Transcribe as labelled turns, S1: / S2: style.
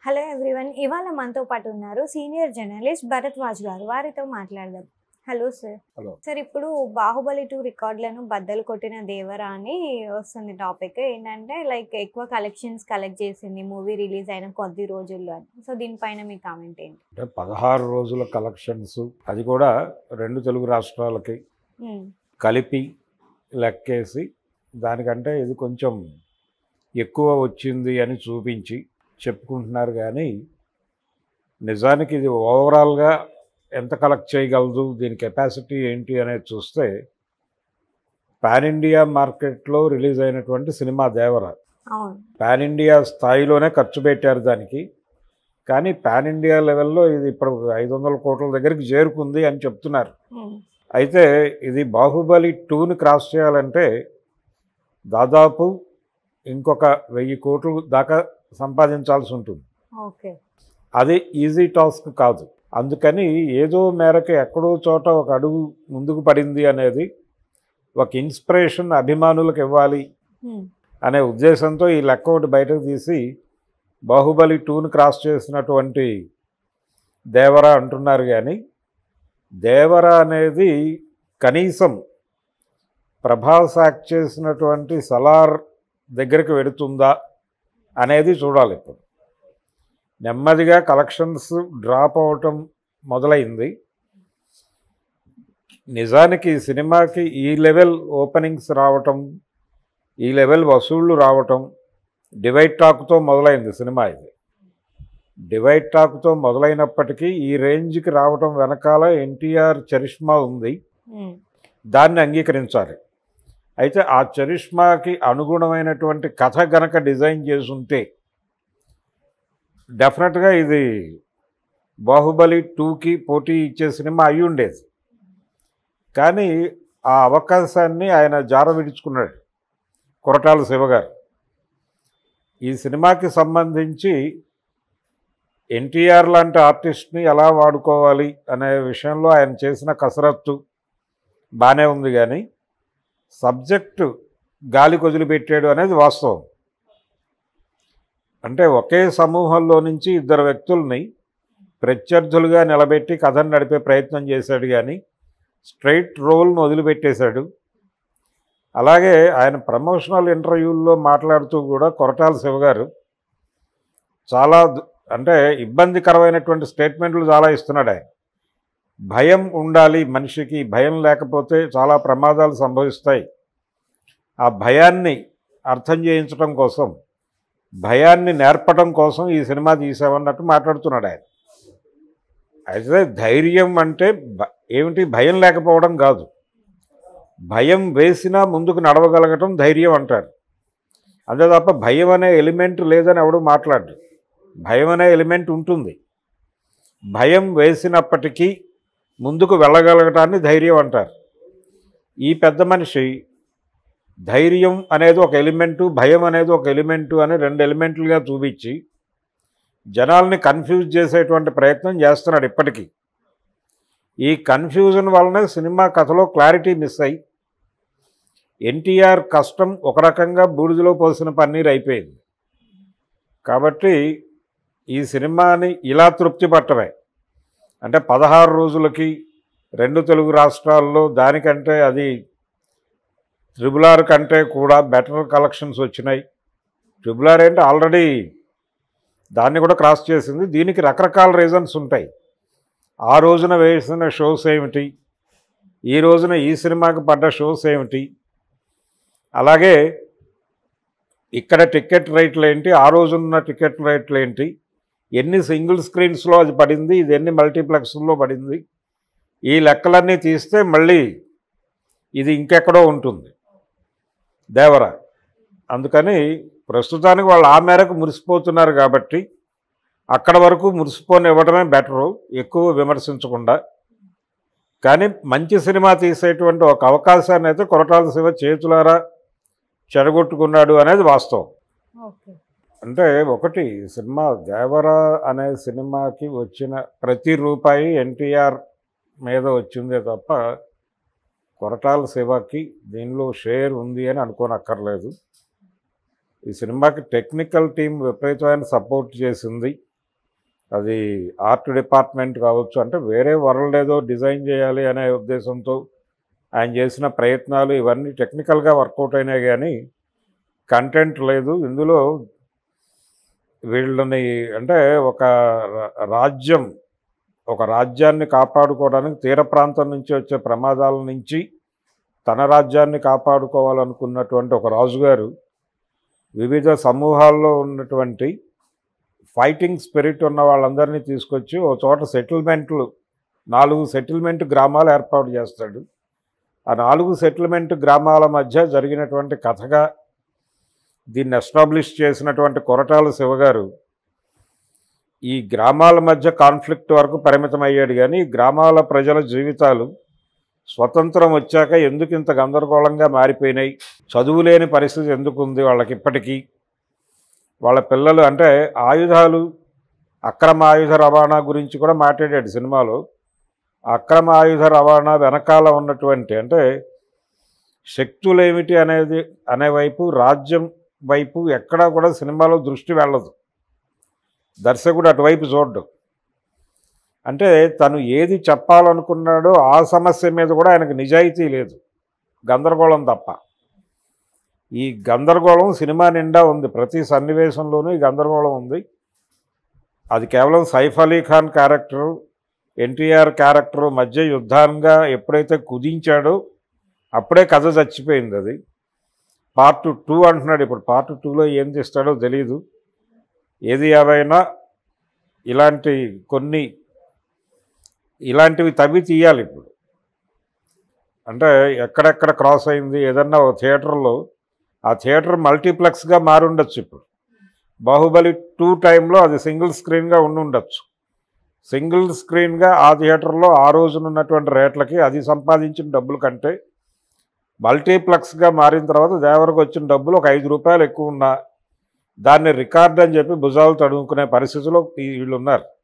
S1: hello everyone ఇవాళ మనతో పాటు ఉన్నారు సీనియర్ జర్నలిస్ట్ భరద్వాజ్ గారు వారితో మాట్లాడదాం హలో సార్
S2: హలో
S1: సార్ ఇప్పుడు బాహుబలి టూ రికార్డులను బద్దలు కొట్టిన దేవరా అని వస్తుంది టాపిక్ ఏంటంటే లైక్ ఎక్కువ కలెక్షన్స్ కలెక్ట్ చేసింది మూవీ రిలీజ్ అయిన కొద్ది రోజుల్లో అని సో దీనిపైన మీ కామెంట్ ఏంటి
S2: అంటే పదహారు రోజుల కలెక్షన్స్ అది కూడా రెండు తెలుగు రాష్ట్రాలకి
S1: ఉమ్,
S2: కలిపి లెక్కేసి దానికంటే ఇది కొంచెం ఎక్కువ వచ్చింది అని చూపించి చెప్పుకుంటున్నారు కానీ నిజానికి ఇది ఓవరాల్గా ఎంత కలెక్ట్ చేయగలదు దీని కెపాసిటీ ఏంటి అనేది చూస్తే పాన్ ఇండియా మార్కెట్లో రిలీజ్ అయినటువంటి సినిమా దేవర
S1: అవును
S2: పాన్ ఇండియా స్థాయిలోనే ఖర్చు పెట్టారు దానికి కానీ పాన్ ఇండియా లెవెల్లో ఇది ఇప్పుడు ఐదు వందల కోట్ల దగ్గరికి చేరుకుంది అని చెప్తున్నారు
S1: ఉమ్,
S2: అయితే ఇది బాహుబలి టూని క్రాస్ చేయాలంటే దాదాపు ఇంకొక వెయ్యి కోట్లు దాకా సంపాదించాల్సి ఉంటుంది
S1: ఓకే
S2: అది ఈజీ టాస్క్ కాదు అందుకని ఏదో మేరకు ఎక్కడో చోట ఒక అడుగు ముందుకు పడింది అనేది ఒక ఇన్స్పిరేషన్ అభిమానులకు ఇవ్వాలి
S1: ఉమ్,
S2: అనే ఉద్దేశంతో ఈ లెక్క ఒకటి బయటకు తీసి బాహుబలి టూని క్రాస్ చేసినటువంటి దేవర అంటున్నారు కానీ దేవర అనేది కనీసం ప్రభాస్ యాక్ట్ చేసినటువంటి సలార్ దగ్గరికి వెడుతుందా అనేది చూడాలి ఇప్పుడు నెమ్మదిగా కలెక్షన్స్ డ్రాప్ అవటం మొదలైంది నిజానికి ఈ సినిమాకి ఈ లెవెల్ ఓపెనింగ్స్ రావటం ఈ లెవెల్ వసూళ్ళు రావటం డివైడ్ టాక్తో మొదలైంది సినిమా ఇది డివైడ్ టాక్తో మొదలైనప్పటికీ ఈ రేంజ్కి రావటం వెనకాల ఎన్టీఆర్ చరిష్మా ఉంది
S1: ఉమ్,
S2: దాన్ని అంగీకరించాలి అయితే ఆ చరిష్మాకి అనుగుణమైనటువంటి కథ గనక డిజైన్ చేసుంటే డెఫినెట్గా ఇది బాహుబలి టూకి పోటీ ఇచ్చే సినిమా అయి ఉండేది కానీ ఆ అవకాశాన్ని ఆయన జార విడుచుకున్నాడు కొరటాల శివగారు ఈ సినిమాకి సంబంధించి ఎన్టీఆర్ లాంటి ఆర్టిస్ట్ని ఎలా వాడుకోవాలి అనే విషయంలో ఆయన చేసిన కసరత్తు బాగానే ఉంది కానీ సబ్జెక్టు గాలి వదిలిపెట్టాడు అనేది వాస్తవం అంటే ఒకే సమూహంలో నుంచి ఇద్దరు వ్యక్తుల్ని ప్రత్యర్థులుగా నిలబెట్టి కథను నడిపే ప్రయత్నం చేశాడు కానీ స్ట్రైట్ రోల్ను వదిలిపెట్టేశాడు అలాగే ఆయన ప్రమోషనల్ ఇంటర్వ్యూల్లో మాట్లాడుతూ కూడా కొరటాల శివగారు చాలా దు- అంటే ఇబ్బందికరమైనటువంటి స్టేట్మెంట్లు చాలా ఇస్తున్నాడు ఆయన భయం ఉండాలి మనిషికి భయం లేకపోతే చాలా ప్రమాదాలు సంభవిస్తాయి ఆ భయాన్ని అర్థం చేయించడం కోసం భయాన్ని నేర్పడం కోసం ఈ సినిమా తీసామన్నట్టు మాట్లాడుతున్నాడు ఆయన అయితే ధైర్యం అంటే భ- ఏమిటి భయం లేకపోవడం కాదు భయం వేసినా ముందుకు నడవగలగటం ధైర్యం అంటారు అంతే తప్ప భయం అనే ఎలిమెంట్ లేదని ఎవడు మాట్లాడు భయం అనే ఎలిమెంట్ ఉంటుంది భయం వేసినప్పటికీ ముందుకు వెళ్ళగలగటాన్ని ధైర్యం అంటారు ఈ పెద్ద మనిషి ధైర్యం అనేది ఒక ఎలిమెంటు భయం అనేది ఒక ఎలిమెంటు అని రెండు ఎలిమెంట్లుగా చూపించి జనాల్ని కన్ఫ్యూజ్ చేసేటువంటి ప్రయత్నం చేస్తున్నాడు ఇప్పటికీ ఈ కన్ఫ్యూజన్ వలన సినిమా కథలో క్లారిటీ మిస్ అయ్యి ఎన్టీఆర్ కష్టం ఒక రకంగా బూడిదలో పోసిన పన్నీర్ అయిపోయింది కాబట్టి ఈ సినిమాని ఇలా తృప్తి పట్టమే అంటే పదహారు రోజులకి రెండు తెలుగు రాష్ట్రాల్లో దానికంటే అది ట్రిబుల్ ఆర్ కంటే కూడా బెటర్ కలెక్షన్స్ వచ్చినాయి ట్రిబుల్ ఆర్ అంటే ఆల్రెడీ దాన్ని కూడా క్రాస్ చేసింది దీనికి రకరకాల రీజన్స్ ఉంటాయి ఆ రోజున వేసిన షోస్ ఏమిటి ఈ రోజున ఈ సినిమాకి పడ్డ షోస్ ఏమిటి అలాగే ఇక్కడ టికెట్ రేట్లు ఏంటి ఆ రోజున్న టికెట్ రేట్లు ఏంటి ఎన్ని సింగిల్ స్క్రీన్స్లో అది పడింది ఇది ఎన్ని మల్టీప్లెక్స్లో పడింది ఈ లెక్కలన్నీ తీస్తే మళ్ళీ ఇది ఇంకెక్కడో ఉంటుంది దేవర అందుకని ప్రస్తుతానికి వాళ్ళు ఆ మేరకు మురిసిపోతున్నారు కాబట్టి అక్కడ వరకు మురిసిపోని ఇవ్వడమే బెటరు ఎక్కువ విమర్శించకుండా కానీ మంచి సినిమా తీసేటువంటి ఒక అవకాశాన్ని అయితే కొరటాల శివ చేతులారా చెడగొట్టుకున్నాడు అనేది వాస్తవం
S1: ఓకే
S2: అంటే ఒకటి సినిమా దేవర అనే సినిమాకి వచ్చిన ప్రతి రూపాయి ఎన్టీఆర్ మీద వచ్చిందే తప్ప కొరటాల శివకి దీనిలో షేర్ ఉంది అని అనుకోనక్కర్లేదు ఈ సినిమాకి టెక్నికల్ టీం విపరీతమైన సపోర్ట్ చేసింది అది ఆర్ట్ డిపార్ట్మెంట్ కావచ్చు అంటే వేరే వరల్డ్ ఏదో డిజైన్ చేయాలి అనే ఉద్దేశంతో ఆయన చేసిన ప్రయత్నాలు ఇవన్నీ టెక్నికల్గా వర్కౌట్ అయినాయి కానీ కంటెంట్ లేదు ఇందులో వీళ్ళని అంటే ఒక రా- రాజ్యం ఒక రాజ్యాన్ని కాపాడుకోవడానికి తీర ప్రాంతం నుంచి వచ్చే ప్రమాదాల నుంచి తన రాజ్యాన్ని కాపాడుకోవాలనుకున్నటువంటి ఒక రాజుగారు వివిధ సమూహాల్లో ఉన్నటువంటి ఫైటింగ్ స్పిరిట్ ఉన్న వాళ్ళందరినీ తీసుకొచ్చి ఒక చోట సెటిల్మెంట్లు నాలుగు సెటిల్మెంట్ గ్రామాలు ఏర్పాటు చేస్తాడు ఆ నాలుగు సెటిల్మెంట్ గ్రామాల మధ్య జరిగినటువంటి కథగా దీన్ని ఎస్టాబ్లిష్ చేసినటువంటి కొరటాల శివగారు ఈ గ్రామాల మధ్య కాన్ఫ్లిక్ట్ వరకు పరిమితం అయ్యాడు కానీ ఈ గ్రామాల ప్రజల జీవితాలు స్వతంత్రం వచ్చాక ఎందుకు ఇంత గందరగోళంగా మారిపోయినాయి చదువు లేని పరిస్థితి ఎందుకు ఉంది వాళ్ళకి ఇప్పటికీ వాళ్ళ పిల్లలు అంటే ఆయుధాలు అక్రమ ఆయుధ రవాణా గురించి కూడా మాట్లాడాడు సినిమాలో అక్రమ ఆయుధ రవాణా వెనకాల ఉన్నటువంటి అంటే శక్తులేమిటి అనేది అనే వైపు రాజ్యం వైపు ఎక్కడా కూడా సినిమాలో దృష్టి వెళ్ళదు దర్శకుడు అటువైపు చూడ్డు అంటే తను ఏది చెప్పాలనుకున్నాడో ఆ సమస్య మీద కూడా ఆయనకు నిజాయితీ లేదు గందరగోళం తప్ప ఈ గందరగోళం సినిమా నిండా ఉంది ప్రతి సన్నివేశంలోనూ ఈ గందరగోళం ఉంది అది కేవలం సైఫ్ అలీ ఖాన్ క్యారెక్టరు ఎన్టీఆర్ క్యారెక్టరు మధ్య యుద్ధాంగా ఎప్పుడైతే కుదించాడో అప్పుడే కథ చచ్చిపోయింది అది పార్ట్ టూ అంటున్నాడు ఇప్పుడు పార్ట్ టూలో ఏం చేస్తాడో తెలియదు ఏది ఏవైనా ఇలాంటి కొన్ని ఇలాంటివి తవ్వి తీయాలి ఇప్పుడు అంటే ఎక్కడెక్కడ క్రాస్ అయింది ఏదన్నా ఒక థియేటర్లో ఆ థియేటర్ మల్టీప్లెక్స్గా మారి ఉండొచ్చు ఇప్పుడు బాహుబలి టూ టైంలో అది సింగిల్ స్క్రీన్గా ఉండి ఉండొచ్చు సింగిల్ స్క్రీన్గా ఆ థియేటర్లో ఆ రోజున ఉన్నటువంటి రేట్లకి అది సంపాదించిన డబ్బుల కంటే మల్టీప్లెక్స్గా మారిన తర్వాత దేవరకు వచ్చిన డబ్బులు ఒక ఐదు రూపాయలు ఎక్కువ ఉన్నా దాన్ని రికార్డ్ అని చెప్పి భుజాలు తడుముకునే పరిస్థితిలో ఈ- వీళ్ళు ఉన్నారు